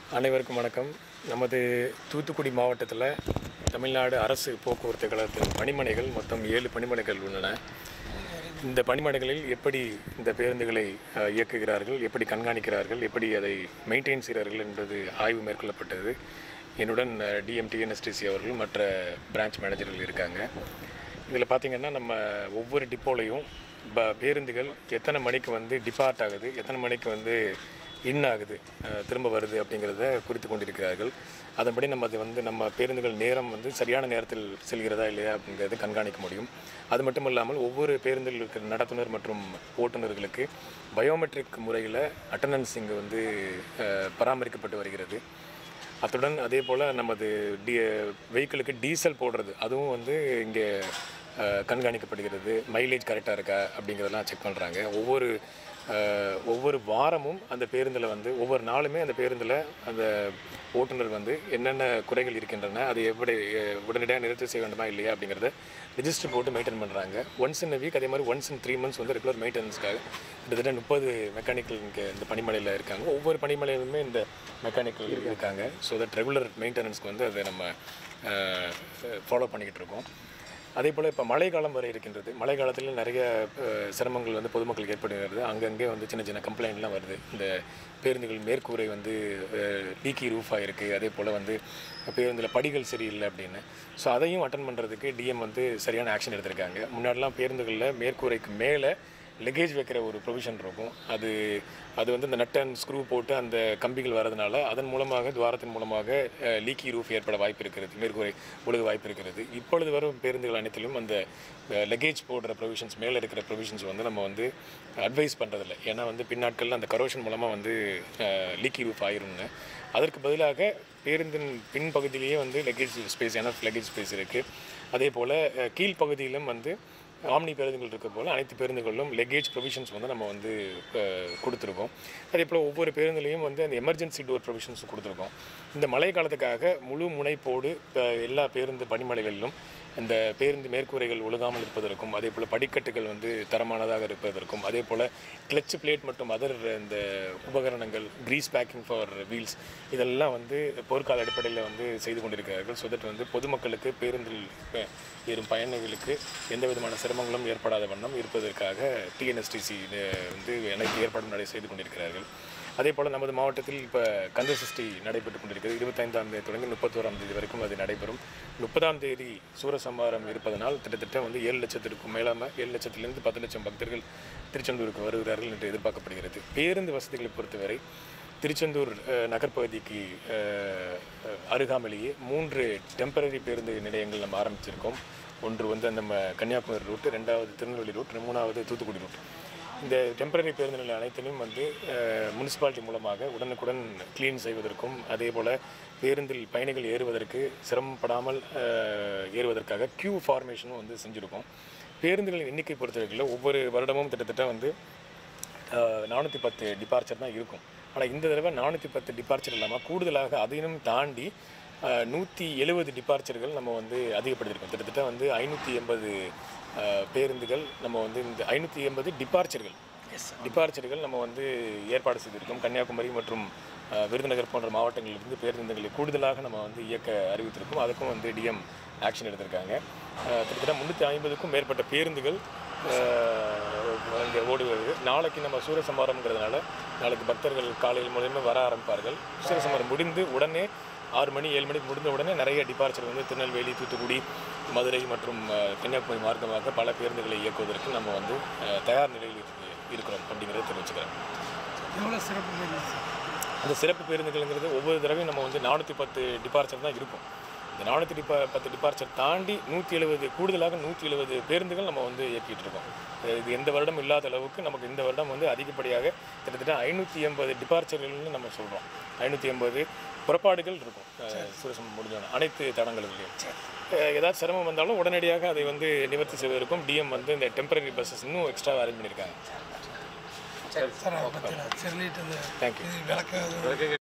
அனைவருக்கும் வணக்கம் நமது தூத்துக்குடி மாவட்டத்தில் தமிழ்நாடு அரசு போக்குவரத்து கழகத்தின் பணிமனைகள் மொத்தம் ஏழு பணிமனைகள் உள்ளன இந்த பணிமனைகளில் எப்படி இந்த பேருந்துகளை அஹ், இயக்குகிறார்கள் எப்படி கண்காணிக்கிறார்கள் எப்படி அதை மெயின்டைன் செய்கிறார்கள் என்பது ஆய்வு மேற்கொள்ளப்பட்டது என்னுடன் டிஎம்டிஎன்எஸ்டிசி அவர்கள் மற்ற பிரான்ச் மேனேஜர்கள் இருக்காங்க இதில் பார்த்திங்கன்னா நம்ம ஒவ்வொரு டிப்போலையும் ப பேருந்துகள் எத்தனை மணிக்கு வந்து டிபார்ட் ஆகுது எத்தனை மணிக்கு வந்து இன் ஆகுது அஹ், திரும்ப வருது அப்படிங்கிறத குறித்து கொண்டிருக்கிறார்கள் அதன்படி நம்ம அது வந்து நம்ம பேருந்துகள் நேரம் வந்து சரியான நேரத்தில் செல்கிறதா இல்லையா அப்படிங்கிறது கண்காணிக்க முடியும் அது மட்டும் இல்லாமல் ஒவ்வொரு பேருந்தில் இருக்கிற நடத்துனர் மற்றும் ஓட்டுநர்களுக்கு பயோமெட்ரிக் முறையில் அட்டண்டன்ஸ் இங்கே வந்து அஹ், பராமரிக்கப்பட்டு வருகிறது அத்துடன் அதே போல் நமது டி வெஹிக்கிளுக்கு டீசல் போடுறது அதுவும் வந்து இங்கே அஹ், கண்காணிக்கப்படுகிறது மைலேஜ் கரெக்டாக இருக்கா அப்படிங்கிறதெல்லாம் செக் பண்ணுறாங்க ஒவ்வொரு அஹ், ஒவ்வொரு வாரமும் அந்த பேருந்தில் வந்து ஒவ்வொரு நாளுமே அந்த பேருந்தில் அந்த ஓட்டுநர் வந்து என்னென்ன குறைகள் இருக்கின்றன அதை எப்படி அஹ், உடனடியாக நிறுத்தி செய்ய வேண்டுமா இல்லையா அப்படிங்கிறத ரிஜிஸ்டர் போட்டு மெயின்டைன் பண்ணுறாங்க ஒன்ஸ் இன் வீக் அதே மாதிரி ஒன்ஸ் இன் த்ரீ மந்த்ஸ் வந்து ரெகுலர் மெயின்டெனன்ஸ்க்காக கிட்டத்தட்ட முப்பது மெக்கானிக்கல் இங்கே இந்த பணிமனையில் இருக்காங்க ஒவ்வொரு பணிமனையிலுமே இந்த மெக்கானிக்கல் இருக்காங்க ஸோ தட் ரெகுலர் மெயின்டெனன்ஸ்க்கு வந்து அதை நம்ம ஃபாலோ பண்ணிக்கிட்டு இருக்கோம் அதே போல் இப்போ மழை காலம் வரை இருக்கின்றது மழை காலத்தில் நிறைய அஹ், சிரமங்கள் வந்து பொதுமக்களுக்கு ஏற்படுகிறது அங்கங்கே வந்து சின்ன சின்ன கம்ப்ளைண்ட்லாம் வருது இந்த பேருந்துகள் மேற்கூரை வந்து லீக்கி ரூஃபாக இருக்குது அதே போல் வந்து பேருந்தில் படிகள் சரியில்லை அப்படின்னு ஸோ அதையும் அட்டன் பண்ணுறதுக்கு டிஎம் வந்து சரியான ஆக்ஷன் எடுத்திருக்காங்க முன்னாடிலாம் பேருந்துகளில் மேற்கூரைக்கு மேலே லெகேஜ் வைக்கிற ஒரு ப்ரொவிஷன் இருக்கும் அது அது வந்து இந்த நட் அண்ட் ஸ்க்ரூ போட்டு அந்த கம்பிகள் வரதுனால அதன் மூலமாக துவாரத்தின் மூலமாக லீக்கி ரூஃப் ஏற்பட வாய்ப்பு இருக்கிறது மேற்கூரை ஒழுக வாய்ப்பு இருக்கிறது இப்பொழுது வரும் பேருந்துகள் அனைத்திலும் அந்த லெகேஜ் போடுற ப்ரொவிஷன்ஸ் மேலே இருக்கிற ப்ரொவிஷன்ஸ் வந்து நம்ம வந்து அட்வைஸ் பண்ணுறதில்ல ஏன்னா வந்து பின்னாட்களில் அந்த கரோஷன் மூலமாக வந்து லீக்கி ரூஃப் ஆயிரும்னு அதற்கு பதிலாக பேருந்தின் பின்பகுதியிலேயே வந்து luggage space enough luggage space இருக்குது அதே போல் கீழ்ப்பகுதியிலும் வந்து ஆம்னி பேருந்துகள் இருக்க போல் அனைத்து பேருந்துகளிலும் லெகேஜ் ப்ரொவிஷன்ஸ் வந்து நம்ம வந்து அஹ், கொடுத்துருக்கோம் அதே போல் ஒவ்வொரு பேருந்துலையும் வந்து அந்த எமர்ஜென்சி டோர் ப்ரொவிஷன்ஸ் கொடுத்துருக்கோம் இந்த மழை காலத்துக்காக முழு முனைப்போடு இப்போ எல்லா பேருந்து பணிமனைகளிலும் இந்த பேருந்து மேற்கூரைகள் ஒழுகாமல் இருப்பதற்கும் அதே போல் படிக்கட்டுகள் வந்து தரமானதாக இருப்பதற்கும் அதே போல் கிளச் பிளேட் மற்றும் அதர் இந்த உபகரணங்கள் கிரீஸ் பேக்கிங் ஃபார் வீல்ஸ் இதெல்லாம் வந்து போர்க்கால அடிப்படையில் வந்து செய்து கொண்டிருக்கிறார்கள் ஸோ தட் வந்து பொதுமக்களுக்கு பேருந்தில் ப- ஏறும் பயணிகளுக்கு எந்த விதமான சிரமங்களும் ஏற்படாத வண்ணம் இருப்பதற்காக டிஎன்எஸ்டிசி வந்து அனைத்து ஏற்பாடும் நடை செய்து கொண்டிருக்கிறார்கள் அதே போல் நமது மாவட்டத்தில் இப்போ கந்த சஷ்டி நடைபெற்று கொண்டிருக்கிறது இருபத்தைந்தாம் தேதி தொடங்கி முப்பத்தோராம் தேதி வரைக்கும் அது நடைபெறும் முப்பதாம் தேதி சூரசம்ஹாரம் இருப்பதனால் கிட்டத்தட்ட வந்து ஏழு லட்சத்திற்கும் மேலாம ஏழு லட்சத்திலிருந்து பத்து லட்சம் பக்தர்கள் திருச்செந்தூருக்கு வருகிறார்கள் என்று எதிர்பார்க்கப்படுகிறது பேருந்து வசதிகளை பொறுத்தவரை திருச்செந்தூர் அஹ், நகர்ப்பகுதிக்கு அஹ், அஹ், அருகாமையிலேயே மூன்று டெம்பரரி பேருந்து நிலையங்கள் நம்ம ஆரம்பிச்சிருக்கோம் ஒன்று வந்து நம்ம கன்னியாகுமரி ரூட்டு ரெண்டாவது திருநெல்வேலி ரூட் மூணாவது தூத்துக்குடி ரூட் இந்த டெம்பரரி பேருந்து நிலையம் அனைத்திலும் வந்து முனிசிபாலிட்டி மூலமாக உடனுக்குடன் க்ளீன் செய்வதற்கும் அதே போல் பேருந்தில் பயணிகள் ஏறுவதற்கு சிரமப்படாமல் அஹ், ஏறுவதற்காக கியூ ஃபார்மேஷனும் வந்து செஞ்சுருக்கோம் பேருந்துகளின் எண்ணிக்கை பொறுத்தவரையில் ஒவ்வொரு வருடமும் கிட்டத்தட்ட வந்து நானூற்றி பத்து டிபார்ச்சர் தான் இருக்கும் ஆனால் இந்த தடவை நானூற்றி பத்து டிபார்ச்சர் இல்லாமல் கூடுதலாக அதையும் தாண்டி நூற்றி எழுபது டிபார்ச்சர்கள் நம்ம வந்து அதிகப்படுத்தியிருக்கோம் கிட்டத்தட்ட வந்து ஐநூற்றி எண்பது பேருந்துகள் நம்ம வந்து இந்த ஐநூற்றி எண்பது டிபார்ச்சர்கள் டிபார்ச்சர்கள் நம்ம வந்து ஏற்பாடு செய்திருக்கோம் கன்னியாகுமரி மற்றும் அஹ், விருதுநகர் போன்ற மாவட்டங்களிலிருந்து பேருந்துகளை கூடுதலாக நம்ம வந்து இயக்க அறிவித்திருக்கோம் அதுக்கும் வந்து டிஎம் ஆக்ஷன் எடுத்திருக்காங்க அஹ், கிட்டத்தட்ட முந்நூற்றி ஐம்பதுக்கும் மேற்பட்ட பேருந்துகள் இங்கே ஓடுவது நாளைக்கு நம்ம சூரசம்ஹாரம்ங்கிறதுனால நாளைக்கு பக்தர்கள் காலையில் மூலயமா வர ஆரம்பிப்பார்கள் சூரசம்ஹாரம் முடிந்து உடனே ஆறு மணி ஏழு மணிக்கு முடிந்த உடனே நிறைய டிபார்ச்சர் வந்து திருநெல்வேலி தூத்துக்குடி மதுரை மற்றும் அஹ், கன்னியாகுமரி மார்க்கமாக பல பேருந்துகளை இயக்குவதற்கு நம்ம வந்து அஹ், தயார் நிலையில் இருக்கு- இருக்கிறோம் அப்படிங்கிறத தெரிவிச்சுக்கிறேன் எவ்வளோ சிறப்பு பேருந்து அந்த சிறப்பு பேருந்துகள்ங்கிறது ஒவ்வொரு தடவையும் நம்ம வந்து நானூற்றி பத்து டிபார்ச்சர் தான் இருக்கும் இந்த நானூற்றி டிபா பத்து டிபார்ச்சர் தாண்டி நூற்றி எழுபது கூடுதலாக நூற்றி எழுபது பேருந்துகள் நம்ம வந்து இயக்கிட்டு இருக்கோம் இது எந்த வருடம் இல்லாத அளவுக்கு நமக்கு இந்த வருடம் வந்து அதிகப்படியாக கிட்டத்தட்ட ஐநூற்றி எண்பது டிபார்ச்சர்கள்னு நம்ம சொல்கிறோம் ஐநூற்றி எண்பது புறப்பாடுகள் இருக்கும் அஹ், சூரசம் முடிஞ்சோன்னா அனைத்து தடங்களிலையும் அஹ், ஏதாவது சிரமம் வந்தாலும் உடனடியாக அதை வந்து நிவர்த்தி செய்வதற்கும் டிஎம் வந்து இந்த டெம்பரரி பஸ்ஸஸ் இன்னும் எக்ஸ்ட்ரா அரேஞ்ச் பண்ணியிருக்காங்க சார் அதை பற்றி நான் சொல்லிட்டு தேங்க்யூ விளக்க